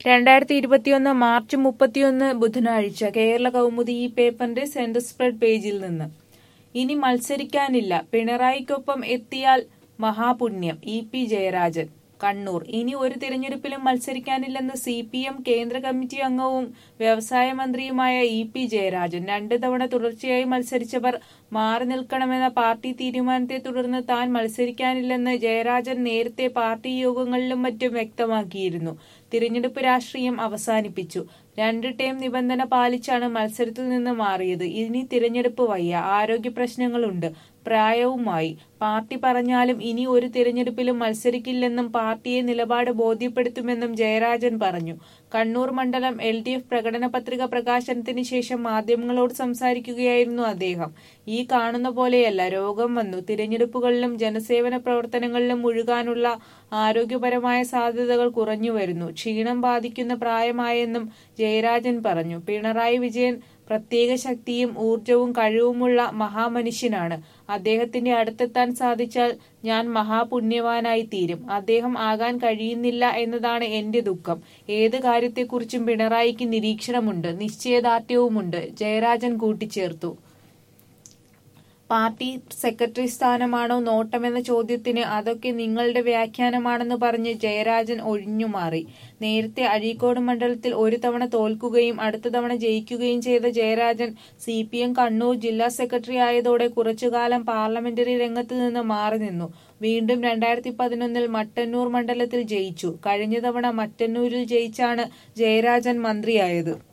രണ്ടായിരത്തി ഇരുപത്തിയൊന്ന് മാർച്ച് മുപ്പത്തിയൊന്ന് ബുധനാഴ്ച കേരള കൗമുദി ഈ പേപ്പറിന്റെ സെന്റർ സ്പ്രെഡ് പേജിൽ നിന്ന് ഇനി മത്സരിക്കാനില്ല പിണറായിക്കൊപ്പം എത്തിയാൽ മഹാപുണ്യം ഇ പി ജയരാജൻ കണ്ണൂർ ഇനി ഒരു തിരഞ്ഞെടുപ്പിലും മത്സരിക്കാനില്ലെന്ന് സി പി എം കേന്ദ്ര കമ്മിറ്റി അംഗവും വ്യവസായ മന്ത്രിയുമായ ഇ പി ജയരാജൻ രണ്ടു തവണ തുടർച്ചയായി മത്സരിച്ചവർ മാറി നിൽക്കണമെന്ന പാർട്ടി തീരുമാനത്തെ തുടർന്ന് താൻ മത്സരിക്കാനില്ലെന്ന് ജയരാജൻ നേരത്തെ പാർട്ടി യോഗങ്ങളിലും മറ്റും വ്യക്തമാക്കിയിരുന്നു തിരഞ്ഞെടുപ്പ് രാഷ്ട്രീയം അവസാനിപ്പിച്ചു രണ്ട് ടേം നിബന്ധന പാലിച്ചാണ് മത്സരത്തിൽ നിന്ന് മാറിയത് ഇനി തിരഞ്ഞെടുപ്പ് വയ്യ ആരോഗ്യ പ്രശ്നങ്ങളുണ്ട് പ്രായവുമായി പാർട്ടി പറഞ്ഞാലും ഇനി ഒരു തിരഞ്ഞെടുപ്പിലും മത്സരിക്കില്ലെന്നും പാർട്ടിയെ നിലപാട് ബോധ്യപ്പെടുത്തുമെന്നും ജയരാജൻ പറഞ്ഞു കണ്ണൂർ മണ്ഡലം എൽ ഡി എഫ് പ്രകടന പത്രിക പ്രകാശനത്തിന് ശേഷം മാധ്യമങ്ങളോട് സംസാരിക്കുകയായിരുന്നു അദ്ദേഹം ഈ കാണുന്ന പോലെയല്ല രോഗം വന്നു തിരഞ്ഞെടുപ്പുകളിലും ജനസേവന പ്രവർത്തനങ്ങളിലും മുഴുകാനുള്ള ആരോഗ്യപരമായ സാധ്യതകൾ കുറഞ്ഞു വരുന്നു ക്ഷീണം ബാധിക്കുന്ന പ്രായമായെന്നും ജയരാജൻ പറഞ്ഞു പിണറായി വിജയൻ പ്രത്യേക ശക്തിയും ഊർജവും കഴിവുമുള്ള മഹാമനുഷ്യനാണ് അദ്ദേഹത്തിന്റെ അടുത്തെത്താൻ സാധിച്ചാൽ ഞാൻ മഹാപുണ്യവാനായി തീരും അദ്ദേഹം ആകാൻ കഴിയുന്നില്ല എന്നതാണ് എന്റെ ദുഃഖം ഏത് കാര്യത്തെക്കുറിച്ചും പിണറായിക്ക് നിരീക്ഷണമുണ്ട് നിശ്ചയദാർഢ്യവുമുണ്ട് ജയരാജൻ കൂട്ടിച്ചേർത്തു പാർട്ടി സെക്രട്ടറി സ്ഥാനമാണോ നോട്ടമെന്ന ചോദ്യത്തിന് അതൊക്കെ നിങ്ങളുടെ വ്യാഖ്യാനമാണെന്ന് പറഞ്ഞ് ജയരാജൻ ഒഴിഞ്ഞുമാറി നേരത്തെ അഴീക്കോട് മണ്ഡലത്തിൽ ഒരു തവണ തോൽക്കുകയും അടുത്ത തവണ ജയിക്കുകയും ചെയ്ത Jayarajan C P M Kannur ജില്ലാ സെക്രട്ടറി ആയതോടെ കുറച്ചുകാലം പാർലമെന്ററി രംഗത്ത് നിന്ന് മാറി നിന്നു വീണ്ടും രണ്ടായിരത്തി പതിനൊന്നിൽ മട്ടന്നൂർ മണ്ഡലത്തിൽ ജയിച്ചു കഴിഞ്ഞ തവണ മട്ടന്നൂരിൽ ജയിച്ചാണ് ജയരാജൻ മന്ത്രിയായത്